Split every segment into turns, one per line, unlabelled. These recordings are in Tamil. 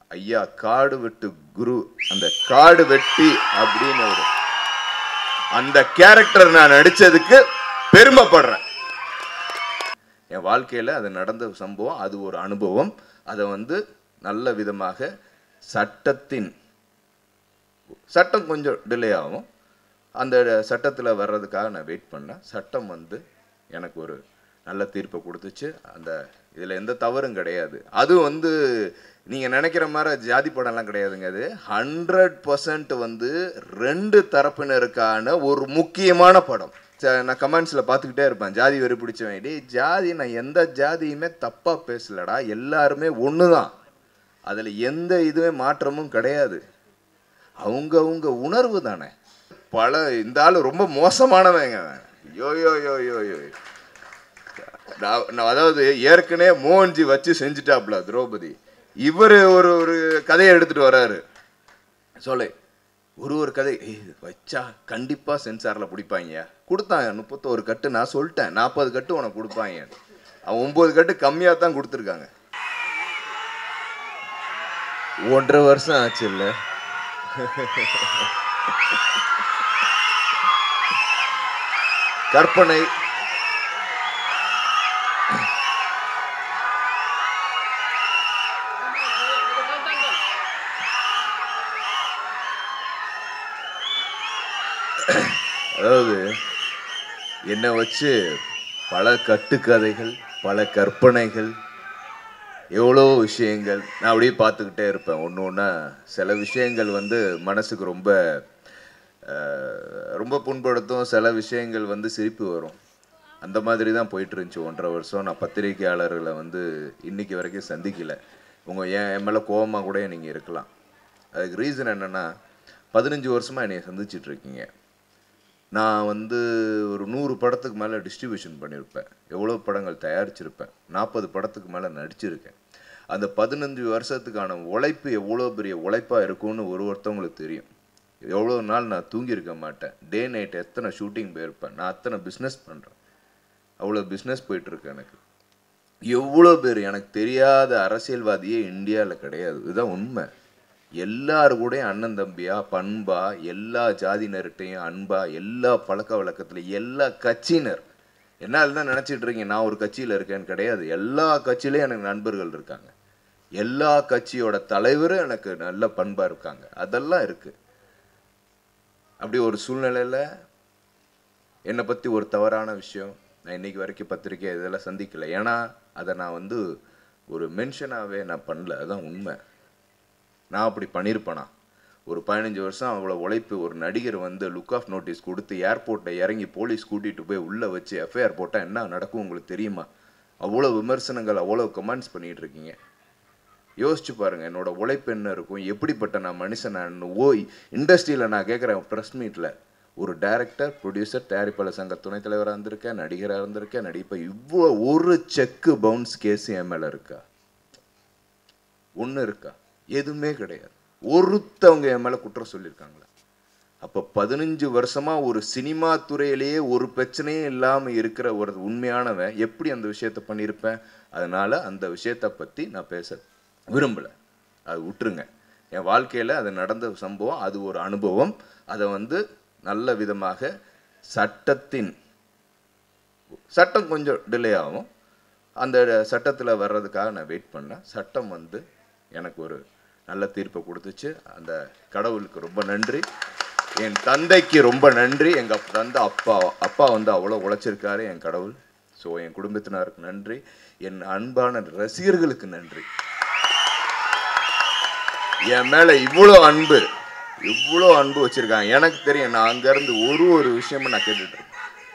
ஐயா காடு வெட்டு குரு அந்த காடு வெட்டி அப்படின்னு ஒரு அந்த கேரக்டர் நான் நடிச்சதுக்கு பெருமைப்படுறேன் என் வாழ்க்கையில் அது நடந்த சம்பவம் அது ஒரு அனுபவம் அதை வந்து நல்ல விதமாக சட்டத்தின் சட்டம் கொஞ்சம் டிலே ஆகும் அந்த சட்டத்தில் வர்றதுக்காக நான் வெயிட் பண்ணேன் சட்டம் வந்து எனக்கு ஒரு நல்ல தீர்ப்பை கொடுத்துச்சு அந்த இதில் எந்த தவறும் கிடையாது அது வந்து நீங்கள் நினைக்கிற மாதிரி ஜாதி படம்லாம் கிடையாதுங்க அது ஹண்ட்ரட் பர்சன்ட் வந்து ரெண்டு தரப்பினருக்கான ஒரு முக்கியமான படம் ச- நான் கமெண்ட்ஸில் பார்த்துக்கிட்டே இருப்பேன் ஜாதி வெறி பிடிச்சவன் டேய் ஜாதி நான் எந்த ஜாதியுமே தப்பாக பேசலடா எல்லாருமே ஒன்று தான் அதில் எந்த இதுவே மாற்றமும் கிடையாது அவங்கவுங்க உணர்வு தானே பல இந்த ஆள் ரொம்ப மோசமானவங்க அவன். யோ யோ யோ யோ யோ நான் நான் அதாவது ஏற்கனவே மோகன்ஜி வச்சு செஞ்சுட்டாப்ல திரௌபதி இவர் ஒரு ஒரு கதையை எடுத்துட்டு வராரு சொல்லு ஒரு ஒரு கதை ஏய், இது வச்சா கண்டிப்பா சென்சார்ல பிடிப்பாங்க கொடுத்தாங்க முப்பத்தோரு கட்டு நான் சொல்லிட்டேன் நாற்பது கட்டு உனக்கு கொடுப்பாங்க அவன் ஒன்பது கட்டு கம்மியா தான் கொடுத்துருக்காங்க ஒன்றரை வருஷம் ஆச்சு இல்ல கற்பனை அதாவது என்னை வச்சு பல கட்டுக்கதைகள் பல கற்பனைகள் எவ்வளோ விஷயங்கள் நான் அப்படியே பார்த்துக்கிட்டே இருப்பேன் ஒன்று ஒன்றா சில விஷயங்கள் வந்து மனசுக்கு ரொம்ப அஹ், ரொம்ப புண்படுத்தும் சில விஷயங்கள் வந்து சிரிப்பு வரும் அந்த மாதிரி தான் போயிட்டு இருந்துச்சு ஒன்றரை வருஷம் நான் பத்திரிகையாளர்களை வந்து இன்னைக்கு வரைக்கும் சந்திக்கல உங்கள் என் என் மேலே கோவமாக கூட நீங்கள் இருக்கலாம் அதுக்கு ரீசன் என்னென்னா பதினஞ்சு வருஷமாக என்னை சந்திச்சிட்டு இருக்கீங்க நான் வந்து ஒரு நூறு படத்துக்கு மேலே டிஸ்ட்ரிபியூஷன் பண்ணியிருப்பேன் எவ்வளோ படங்கள் தயாரிச்சிருப்பேன் நாற்பது படத்துக்கு மேலே நடிச்சிருக்கேன் அந்த பதினஞ்சு வருஷத்துக்கான உழைப்பு எவ்வளோ பெரிய உழைப்பாக இருக்கும்னு ஒரு ஒருத்தவங்களுக்கு தெரியும் எவ்வளோ நாள் நான் தூங்கியிருக்க மாட்டேன் டே நைட் எத்தனை ஷூட்டிங் போயிருப்பேன் நான் அத்தனை பிஸ்னஸ் பண்ணுறேன் அவ்வளோ பிஸ்னஸ் போயிட்டுருக்கு எனக்கு எவ்வளோ பேர் எனக்கு தெரியாத அரசியல்வாதியே இந்தியாவில் கிடையாது இதுதான் உண்மை எல்லாரு கூடயும் அண்ணன் தம்பியா பண்பா எல்லா ஜாதியினர்கிட்டையும் அன்பா எல்லா பழக்க வழக்கத்துல எல்லா கட்சியினர் என்னால் தான் நினச்சிட்டு இருக்கீங்க நான் ஒரு கட்சியில் இருக்கேன்னு கிடையாது எல்லா கட்சியிலையும் எனக்கு நண்பர்கள் இருக்காங்க எல்லா கட்சியோட தலைவரும் எனக்கு நல்ல பண்பா இருக்காங்க அதெல்லாம் இருக்கு அப்படி ஒரு சூழ்நிலையில என்னை பற்றி ஒரு தவறான விஷயம் நான் இன்னைக்கு வரைக்கும் பத்திரிக்கை இதெல்லாம் சந்திக்கல ஏன்னா அதை நான் வந்து ஒரு மென்ஷனாகவே நான் பண்ணல அதான் உண்மை நான் அப்படி பண்ணியிருப்பேனா ஒரு பதினஞ்சு வருஷம் அவ்வளோ உழைப்பு ஒரு நடிகர் வந்து லுக் ஆஃப் நோட்டீஸ் கொடுத்து ஏர்போர்ட்டை இறங்கி போலீஸ் கூட்டிகிட்டு போய் உள்ளே வச்சு எஃப்ஐஆர் போட்டால் என்ன நடக்கும் உங்களுக்கு தெரியுமா அவ்வளோ விமர்சனங்கள் அவ்வளோ கமெண்ட்ஸ் பண்ணிட்டு இருக்கீங்க யோசிச்சு பாருங்க என்னோட உழைப்பு என்ன இருக்கும் எப்படிப்பட்ட நான் மனுஷன் நான் ஓ இண்டஸ்ட்ரியில் நான் கேட்குறேன் ப்ரெஸ் மீட்டில் ஒரு டைரக்டர் ப்ரொடியூசர் தயாரிப்பாளர் சங்க துணைத் தலைவராக இருந்திருக்கேன் நடிகராக இருந்திருக்கேன் நடிப்பை இவ்வளோ ஒரு செக்கு பவுன்ஸ் கேஸ் என் மேலே இருக்கா ஒன்று இருக்கா எதுவுமே கிடையாது ஒருத்தவங்க என் மேலே குற்றம் சொல்லியிருக்காங்களா அப்போ பதினஞ்சு வருஷமா ஒரு சினிமா துறையிலேயே ஒரு பிரச்சனையும் இல்லாமல் இருக்கிற ஒரு உண்மையானவன் எப்படி அந்த விஷயத்த பண்ணியிருப்பேன் அதனால அந்த விஷயத்த பற்றி நான் பேச விரும்பலை அது விட்டுருங்க என் வாழ்க்கையில் அது நடந்த சம்பவம் அது ஒரு அனுபவம் அதை வந்து நல்ல விதமாக சட்டத்தின் சட்டம் கொஞ்சம் டிலே ஆகும் அந்த சட்டத்தில் வர்றதுக்காக நான் வெயிட் பண்ணேன் சட்டம் வந்து எனக்கு ஒரு நல்ல தீர்ப்பை கொடுத்துச்சு அந்த கடவுளுக்கு ரொம்ப நன்றி என் தந்தைக்கு ரொம்ப நன்றி எங்கள் தந்தை அப்பா அப்பா வந்து அவ்வளோ உழைச்சிருக்காரு என் கடவுள் ஸோ என் குடும்பத்தினருக்கு நன்றி என் அன்பான ரசிகர்களுக்கு நன்றி என் மேலே இவ்வளோ அன்பு இவ்வளோ அன்பு வச்சிருக்காங்க எனக்கு தெரியும் நான் அங்கேருந்து ஒரு ஒரு விஷயமும் நான் கேட்டுட்டு இருக்கேன்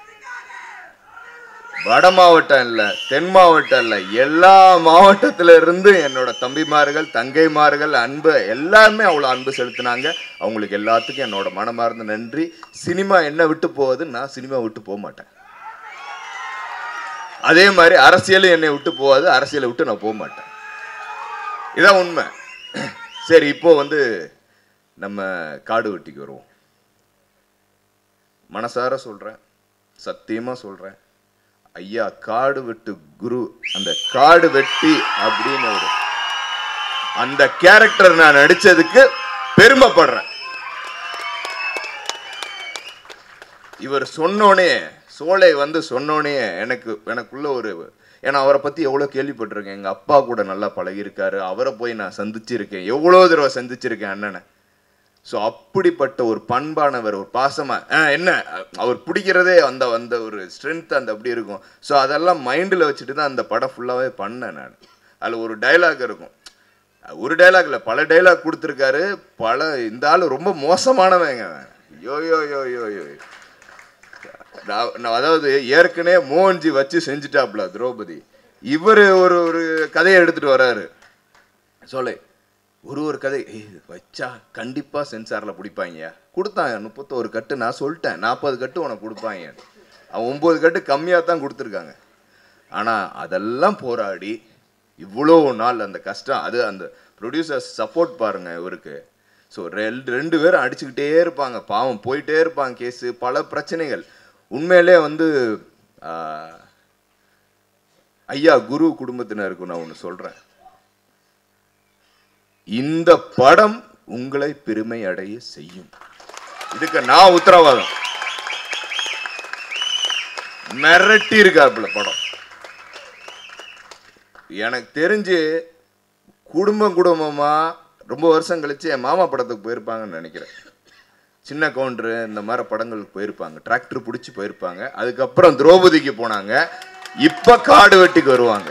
வட மாவட்டம் இல்ல தென் மாவட்டம் இல்ல எல்லா மாவட்டத்துல இருந்து என்னோட தம்பிமார்கள் தங்கைமார்கள் அன்பு எல்லாருமே அவ்வளோ அன்பு செலுத்தினாங்க அவங்களுக்கு எல்லாத்துக்கும் என்னோட மனமார்ந்த நன்றி சினிமா என்ன விட்டு போகுது நான் சினிமா விட்டு போக மாட்டேன் அதே மாதிரி அரசியலும் என்னை விட்டு போகாது அரசியலை விட்டு நான் போக மாட்டேன் இதான் உண்மை சரி இப்போ வந்து நம்ம காடு வெட்டிக்கு வருவோம் மனசார சொல்றேன் சத்தியமா சொல்றேன் ஐயா காடு வெட்டு குரு அந்த காடு வெட்டி அப்படின்னு ஒரு அந்த கேரக்டர் நான் நடிச்சதுக்கு பெருமைப்படுறேன் இவர் சொன்னோனே சோலை வந்து சொன்னோனே எனக்கு எனக்குள்ள ஒரு ஏன்னா அவரை பத்தி எவ்வளவு கேள்விப்பட்டிருக்கேன் எங்க அப்பா கூட நல்லா பழகியிருக்காரு அவரை போய் நான் சந்திச்சிருக்கேன் எவ்வளவு தடவை சந்திச்சிருக்கேன் அண்ணனை ஸோ அப்படிப்பட்ட ஒரு பண்பானவர் ஒரு பாசமா ஆ, என்ன அவர் பிடிக்கிறதே அந்த அந்த ஒரு ஸ்ட்ரென்த் அந்த அப்படி இருக்கும் ஸோ அதெல்லாம் மைண்டில் வச்சுட்டு தான் அந்த படம் ஃபுல்லாகவே பண்ணேன் நான் அதில் ஒரு டைலாக் இருக்கும் ஒரு டைலாக் இல்லை பல டைலாக் கொடுத்துருக்காரு பல இந்த ஆள் ரொம்ப மோசமானவங்க அவன். யோ யோ யோ யோ யோ நான் நான் அதாவது ஏற்கனவே மோகன்ஜி வச்சு செஞ்சுட்டாப்ல திரௌபதி இவர் ஒரு ஒரு கதையை எடுத்துட்டு வராரு சொல்லே ஒரு ஒரு கதை ஏய், வச்சா கண்டிப்பா சென்சார்ல பிடிப்பாங்க கொடுத்தாங்க முப்பத்தோரு கட்டு நான் சொல்லிட்டேன் நாற்பது கட்டு உனக்கு கொடுப்பாங்க அவன் ஒன்பது கட்டு கம்மியாக தான் கொடுத்துருக்காங்க ஆனா அதெல்லாம் போராடி இவ்வளோ நாள் அந்த கஷ்டம் அது அந்த ப்ரொடியூசர்ஸ் சப்போர்ட் பாருங்க இவருக்கு ஸோ ரெண்டு ரெண்டு பேரும் அடிச்சுக்கிட்டே இருப்பாங்க பாவம் போயிட்டே இருப்பாங்க கேஸு பல பிரச்சனைகள் உண்மையிலே வந்து ஆஹ், ஐயா குரு குடும்பத்தினருக்கு நான் ஒன்று சொல்றேன் இந்த படம் உங்களை பெருமை அடைய செய்யும் இதுக்கு நான் உத்தரவாதம் மிரட்டி இருக்காப்புல படம் எனக்கு தெரிஞ்சு குடும்பம் குடும்பமா ரொம்ப வருஷம் கழிச்சு என் மாமா படத்துக்கு போயிருப்பாங்கன்னு நினைக்கிறேன் சின்ன கவுண்டரு இந்த மாதிரி படங்களுக்கு போயிருப்பாங்க டிராக்டர் பிடிச்சி போயிருப்பாங்க அதுக்கப்புறம் திரௌபதிக்கு போனாங்க இப்ப காடு வெட்டிக்கு வருவாங்க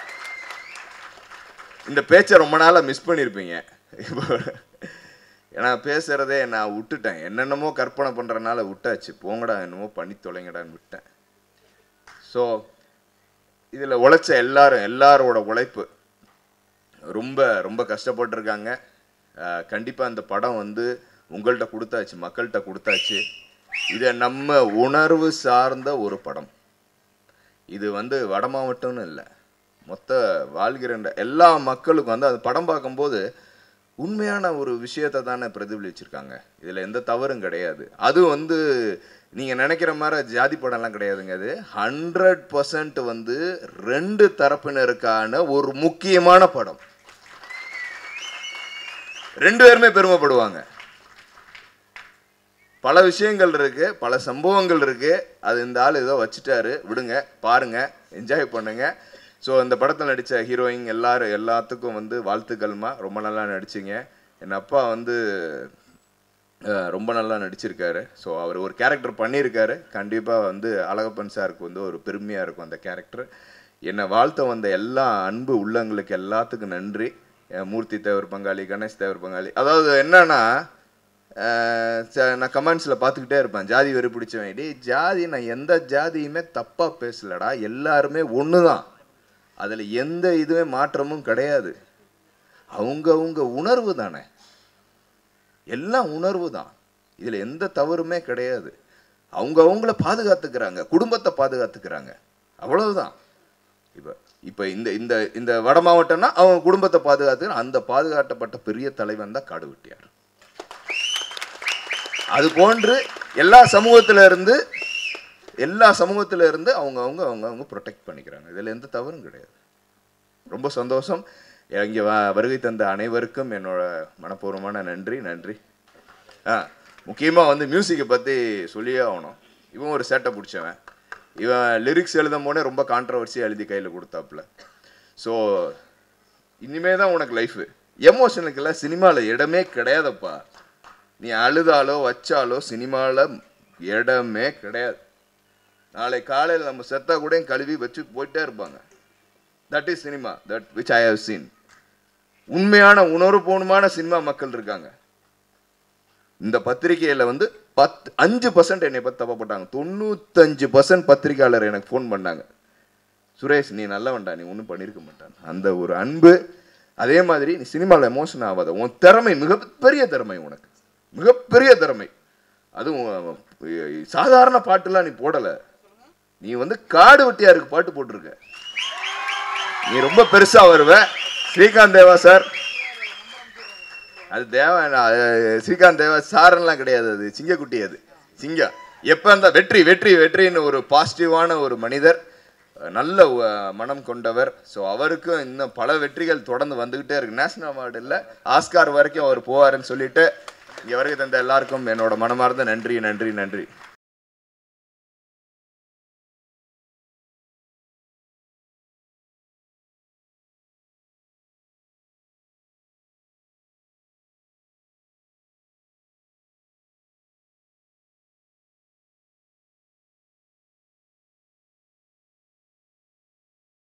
இந்த பேச்சை ரொம்ப நாளா மிஸ் பண்ணியிருப்பீங்க இப்போ ஏன்னா பேசுறதே நான் விட்டுட்டேன் என்னென்னமோ கற்பனை பண்றதுனால விட்டாச்சு போங்கடா என்னமோ பண்ணி தொலைங்கடான்னு விட்டேன் ஸோ இதில் உழைச்ச எல்லாரும் எல்லாரோட உழைப்பு ரொம்ப ரொம்ப கஷ்டப்பட்டிருக்காங்க அஹ் கண்டிப்பா இந்த படம் வந்து உங்கள்கிட்ட கொடுத்தாச்சு மக்கள்கிட்ட கொடுத்தாச்சு இதை நம்ம உணர்வு சார்ந்த ஒரு படம் இது வந்து வட மாவட்டம்னு இல்லை மொத்த வாழ்கிற இந்த எல்லா மக்களுக்கும் வந்து அது படம் பார்க்கும்போது உண்மையான ஒரு விஷயத்தை தானே பிரதிபலிச்சிருக்காங்க இதில் எந்த தவறும் கிடையாது அது வந்து நீங்கள் நினைக்கிற மாதிரி ஜாதி படம்லாம் கிடையாதுங்க அது ஹண்ட்ரட் பர்சன்ட் வந்து ரெண்டு தரப்பினருக்கான ஒரு முக்கியமான படம் ரெண்டு பேருமே பெருமைப்படுவாங்க பல விஷயங்கள் இருக்கு பல சம்பவங்கள் இருக்கு அது இந்த ஆள் ஏதோ வச்சுட்டாரு விடுங்க பாருங்க என்ஜாய் பண்ணுங்க ஸோ இந்த படத்தில் நடித்த ஹீரோயின் எல்லாரும் எல்லாத்துக்கும் வந்து வாழ்த்துக்கள்மா ரொம்ப நல்லா நடிச்சிங்க என் அப்பா வந்து அஹ், ரொம்ப நல்லா நடிச்சிருக்காரு ஸோ அவர் ஒரு கேரக்டர் பண்ணியிருக்காரு கண்டிப்பாக வந்து அழகப்பன் சாருக்கு வந்து ஒரு பெருமையாக இருக்கும் அந்த கேரக்டர் என்னை வாழ்த்த வந்த எல்லா அன்பு உள்ளங்களுக்கு எல்லாத்துக்கும் நன்றி அஹ், மூர்த்தி தேவர் பங்காளி கணேஷ் தேவர் பங்காளி அதாவது என்னன்னா அஹ், ச- நான் கமெண்ட்ஸில் பார்த்துக்கிட்டே இருப்பேன் ஜாதி வெறி பிடிச்சவன் டேய் ஜாதி நான் எந்த ஜாதியுமே தப்பாக பேசலடா எல்லாருமே ஒன்று தான் அதில் எந்த இதுவே மாற்றமும் கிடையாது அவங்கவுங்க உணர்வு தானே எல்லாம் உணர்வு தான் இதில் எந்த தவறுமே கிடையாது அவங்க அவங்கள பாதுகாத்துக்கிறாங்க குடும்பத்தை பாதுகாத்துக்கிறாங்க அவ்வளவுதான் இப்போ இப்போ இந்த இந்த இந்த வட மாவட்டம்னா அவங்க குடும்பத்தை பாதுகாத்து அந்த பாதுகாக்கப்பட்ட பெரிய தலைவன் தான் காடு வெட்டியார் அது போன்று எல்லா சமூகத்துல இருந்து எல்லா சமூகத்துல இருந்து அவங்க அவங்க அவங்க அவங்க ப்ரொடெக்ட் பண்ணிக்கிறாங்க இதில் எந்த தவறும் கிடையாது ரொம்ப சந்தோஷம் இங்கே வருகை தந்த அனைவருக்கும் என்னோட மனப்பூர்வமான நன்றி நன்றி ஆ முக்கியமாக வந்து மியூசிக்கை பற்றி சொல்லியே ஆகணும் இவன் ஒரு சேட்டை பிடிச்சவன் இவன் லிரிக்ஸ் எழுதும் போனே ரொம்ப கான்ட்ரவர்சியாக எழுதி கையில் கொடுத்தாப்புல ஸோ இனிமே தான் உனக்கு லைஃபு எமோஷனுக்கெல்லாம் சினிமாவில் இடமே கிடையாதப்பா நீ அழுதாலோ வச்சாலோ சினிமாவில் இடமே கிடையாது நாளை காலையில் நம்ம செத்தா கூட கழுவி வச்சு போயிட்டே இருப்பாங்க that is cinema that which I have seen உண்மையான உணர்வுபூர்வமான சினிமா மக்கள் இருக்காங்க இந்த பத்திரிகையில வந்து பத்து அஞ்சு பர்சன்ட் என்னை பத்தி தப்பா போட்டாங்க தொண்ணூத்தஞ்சு பர்சன்ட் பத்திரிகையாளர் எனக்கு ஃபோன் பண்ணாங்க சுரேஷ் நீ நல்லவன்டா நீ ஒன்றும் பண்ணியிருக்க மாட்டான் அந்த ஒரு அன்பு அதே மாதிரி நீ சினிமாவில் எமோஷன் ஆகாத உன் திறமை மிகப்பெரிய திறமை உனக்கு மிகப்பெரிய திறமை அதுவும் அஹ், சாதாரண பாட்டுலாம் நீ போடலை நீ வந்து காடு வெட்டியாருக்கு பாட்டு போட்டிருக்க நீ ரொம்ப பெருசா வருவ ஸ்ரீகாந்த் தேவா சார் அது தேவா அது ஸ்ரீகாந்த் தேவா சாரெல்லாம் கிடையாது அது சிங்கக்குட்டி அது சிங்கம் எப்போ அந்த வெற்றி வெற்றி வெற்றின்னு ஒரு பாசிட்டிவான ஒரு மனிதர் நல்ல அஹ், மனம் கொண்டவர் ஸோ அவருக்கும் இன்னும் பல வெற்றிகள் தொடர்ந்து வந்துக்கிட்டே இருக்கு நேஷனல் அவார்டு இல்லை ஆஸ்கார் வரைக்கும் அவர் போவாருன்னு சொல்லிட்டு இங்கே வரைக்கும் தந்த எல்லாருக்கும் என்னோட மனமார்ந்த நன்றி நன்றி நன்றி